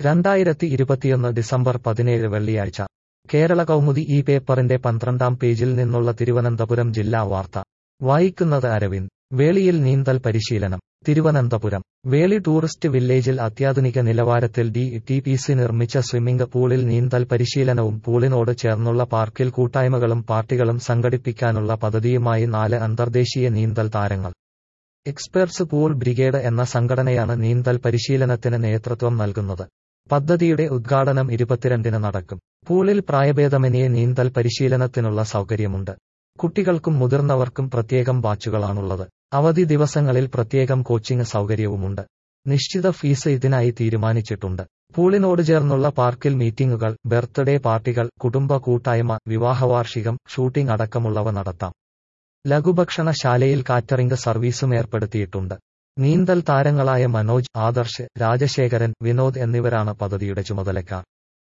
രണ്ടായിരത്തി ഇരുപത്തിയൊന്ന് ഡിസംബർ പതിനേഴ് വെള്ളിയാഴ്ച കേരള കൗമുദി ഈ പേപ്പറിന്റെ പന്ത്രണ്ടാം പേജിൽ നിന്നുള്ള തിരുവനന്തപുരം ജില്ലാ വാർത്ത വായിക്കുന്നത് അരവിന്ദ് വേളിയിൽ നീന്തൽ പരിശീലനം തിരുവനന്തപുരം വേളി ടൂറിസ്റ്റ് വില്ലേജിൽ അത്യാധുനിക നിലവാരത്തിൽ ഡി ടി പി സി നിർമ്മിച്ച സ്വിമ്മിംഗ് പൂളിൽ നീന്തൽ പരിശീലനവും പൂളിനോട് ചേർന്നുള്ള പാർക്കിൽ കൂട്ടായ്മകളും പാർട്ടികളും സംഘടിപ്പിക്കാനുള്ള പദ്ധതിയുമായി നാല് അന്തർദേശീയ നീന്തൽ താരങ്ങൾ എക്സ്പെർട്സ് പൂൾ ബ്രിഗേഡ് എന്ന സംഘടനയാണ് നീന്തൽ പരിശീലനത്തിന് നേതൃത്വം നൽകുന്നത് പദ്ധതിയുടെ ഉദ്ഘാടനം ഇരുപത്തിരണ്ടിന് നടക്കും പൂളിൽ പ്രായഭേദമന്യേ നീന്തൽ പരിശീലനത്തിനുള്ള സൗകര്യമുണ്ട് കുട്ടികൾക്കും മുതിർന്നവർക്കും പ്രത്യേകം ബാച്ചുകളാണുള്ളത് അവധി ദിവസങ്ങളിൽ പ്രത്യേകം കോച്ചിംഗ് സൗകര്യവുമുണ്ട് നിശ്ചിത ഫീസ് ഇതിനായി തീരുമാനിച്ചിട്ടുണ്ട് പൂളിനോട് ചേർന്നുള്ള പാർക്കിൽ മീറ്റിംഗുകൾ ബർത്ത്ഡേ പാർട്ടികൾ കുടുംബ കൂട്ടായ്മ വിവാഹവാർഷികം ഷൂട്ടിംഗ് അടക്കമുള്ളവ നടത്താം ലഘുഭക്ഷണശാലയിൽ കാറ്ററിംഗ് സർവീസും ഏർപ്പെടുത്തിയിട്ടുണ്ട് നീന്തൽ താരങ്ങളായ മനോജ് ആദർശ് രാജശേഖരൻ വിനോദ് എന്നിവരാണ് പദ്ധതിയുടെ ചുമതലക്കാർ